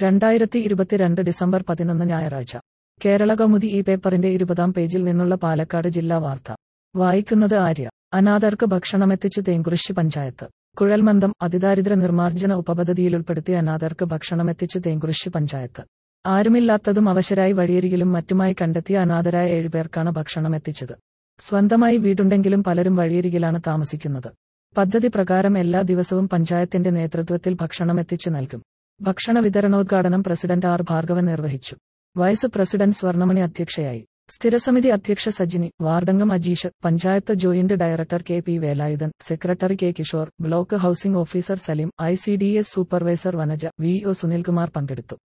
രണ്ടായിരത്തി ഇരുപത്തിരണ്ട് ഡിസംബർ പതിനൊന്ന് ഞായറാഴ്ച കേരള കൗമുദി ഈ പേപ്പറിന്റെ ഇരുപതാം പേജിൽ നിന്നുള്ള പാലക്കാട് ജില്ലാ വാർത്ത വായിക്കുന്നത് ആര്യ അനാഥർക്ക് ഭക്ഷണമെത്തിച്ച് തേങ്കുറിശ്ശി പഞ്ചായത്ത് കുഴൽമന്ദം അതിദാരിദ്ര്യ നിർമ്മാർജ്ജന ഉപപദ്ധതിയിലുൾപ്പെടുത്തി അനാഥർക്ക് ഭക്ഷണമെത്തിച്ച് തേങ്കുറിശ്ശി പഞ്ചായത്ത് ആരുമില്ലാത്തതും അവശരായി വഴിയരികിലും മറ്റുമായി കണ്ടെത്തിയ അനാഥരായ ഏഴുപേർക്കാണ് ഭക്ഷണം എത്തിച്ചത് സ്വന്തമായി വീടുണ്ടെങ്കിലും പലരും വഴിയരികിലാണ് താമസിക്കുന്നത് പദ്ധതി പ്രകാരം എല്ലാ ദിവസവും പഞ്ചായത്തിന്റെ നേതൃത്വത്തിൽ ഭക്ഷണം എത്തിച്ചു നൽകും ഭക്ഷണ വിതരണോദ്ഘാടനം പ്രസിഡന്റ് ആർ ഭാർഗവൻ നിർവഹിച്ചു വൈസ് പ്രസിഡന്റ് സ്വർണമണി അധ്യക്ഷയായി സ്ഥിരസമിതി അധ്യക്ഷ സജിനി വാർഡംഗം Ajeesh panchayat joint director K P Velayudhan secretary K Kishore block housing officer Saleem I C D S supervisor Vanaja V O Sunilkumar പങ്കെടുത്തു